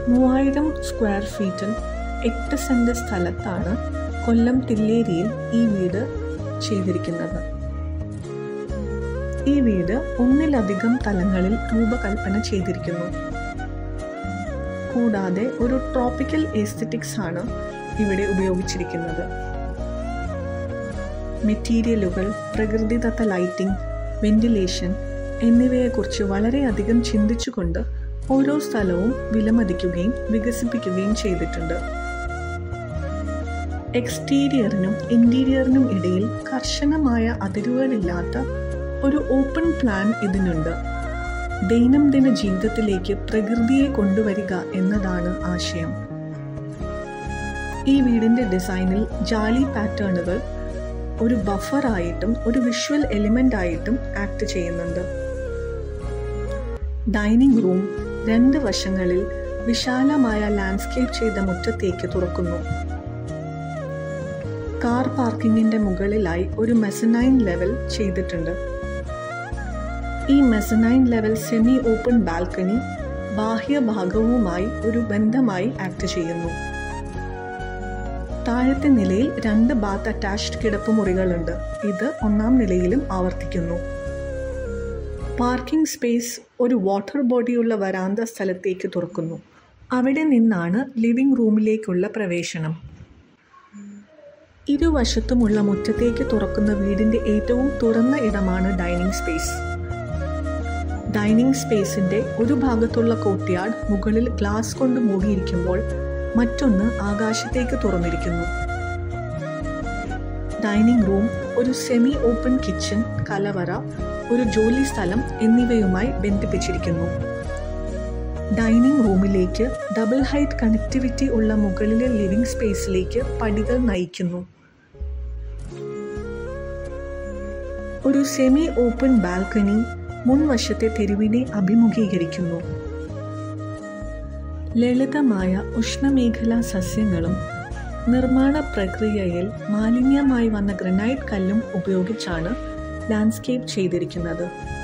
മൂവായിരം സ്ക്വയർ ഫീറ്റിൽ എട്ട് സെൻറ് സ്ഥലത്താണ് കൊല്ലം തില്ലേരിയിൽ ഈ വീട് ചെയ്തിരിക്കുന്നത് ഈ വീട് ഒന്നിലധികം തലങ്ങളിൽ രൂപകൽപ്പന ചെയ്തിരിക്കുന്നു കൂടാതെ ഒരു ട്രോപ്പിക്കൽ എസ്തറ്റിക്സ് ആണ് ഇവിടെ ഉപയോഗിച്ചിരിക്കുന്നത് മെറ്റീരിയലുകൾ പ്രകൃതിദത്ത ലൈറ്റിംഗ് വെന്റിലേഷൻ എന്നിവയെക്കുറിച്ച് വളരെയധികം ചിന്തിച്ചുകൊണ്ട് ഓരോ സ്ഥലവും വിലമതിക്കുകയും വികസിപ്പിക്കുകയും ചെയ്തിട്ടുണ്ട് എക്സ്റ്റീരിയറിനും ഇൻറ്റീരിയറിനും ഇടയിൽ കർശനമായ അതിരുകളില്ലാത്ത ഒരു ഓപ്പൺ പ്ലാൻ ഇതിനുണ്ട് ദൈനംദിന ജീവിതത്തിലേക്ക് പ്രകൃതിയെ കൊണ്ടുവരിക എന്നതാണ് ആശയം ഈ വീടിൻ്റെ ഡിസൈനിൽ ജാലി പാറ്റേണുകൾ ഒരു ബഫറായിട്ടും ഒരു വിഷ്വൽ എലിമെൻ്റ് ആയിട്ടും ആക്ട് ചെയ്യുന്നുണ്ട് ഡൈനിങ് റൂം രണ്ട് വശങ്ങളിൽ വിശാലമായ ലാൻഡ്സ്കേപ്പ് ചെയ്ത മുറ്റത്തേക്ക് തുറക്കുന്നു കാർ പാർക്കിങ്ങിന്റെ മുകളിലായി ഒരു മെസനൈൻ ലെവൽ ചെയ്തിട്ടുണ്ട് ഈ mezzanine level semi open balcony ബാഹ്യഭാഗവുമായി ഒരു ബന്ധമായി ആക്ട് ചെയ്യുന്നു താഴത്തെ നിലയിൽ രണ്ട് ബാത്ത് അറ്റാച്ച്ഡ് കിടപ്പുമുറികളുണ്ട് ഇത് ഒന്നാം നിലയിലും ആവർത്തിക്കുന്നു പാർക്കിംഗ് സ്പേസ് ഒരു വാട്ടർ ബോഡിയുള്ള വരാന്ത സ്ഥലത്തേക്ക് തുറക്കുന്നു അവിടെ നിന്നാണ് ലിവിംഗ് റൂമിലേക്കുള്ള പ്രവേശനം ഇരുവശത്തുമുള്ള മുറ്റത്തേക്ക് തുറക്കുന്ന വീടിന്റെ ഏറ്റവും തുറന്ന ഇടമാണ് ഡൈനിങ് സ്പേസ് ഡൈനിങ് സ്പേസിന്റെ ഒരു ഭാഗത്തുള്ള കോർട്ട്യാർഡ് മുകളിൽ ഗ്ലാസ് കൊണ്ട് മൂടിയിരിക്കുമ്പോൾ മറ്റൊന്ന് ആകാശത്തേക്ക് തുറന്നിരിക്കുന്നു ഡൈനിങ് റൂം ഒരു സെമി ഓപ്പൺ കിച്ചൺ കലവറ ഒരു ജോലി സ്ഥലം എന്നിവയുമായി ബന്ധിപ്പിച്ചിരിക്കുന്നു ഡൈനിങ് റൂമിലേക്ക് ഡബിൾ ഹൈറ്റ് കണക്ടിവിറ്റി ഉള്ള മുകളിലെ ലിവിംഗ് സ്പേസിലേക്ക് പടികൾ നയിക്കുന്നു ഒരു സെമി ഓപ്പൺ ബാൽക്കണി മുൻവശത്തെ തെരുവിനെ അഭിമുഖീകരിക്കുന്നു ലളിതമായ ഉഷ്ണമേഖലാ സസ്യങ്ങളും നിർമ്മാണ പ്രക്രിയയിൽ മാലിന്യമായി വന്ന ഗ്രനൈറ്റ് കല്ലും ഉപയോഗിച്ചാണ് ലാൻഡ്സ്കേപ്പ് ചെയ്തിരിക്കുന്നത്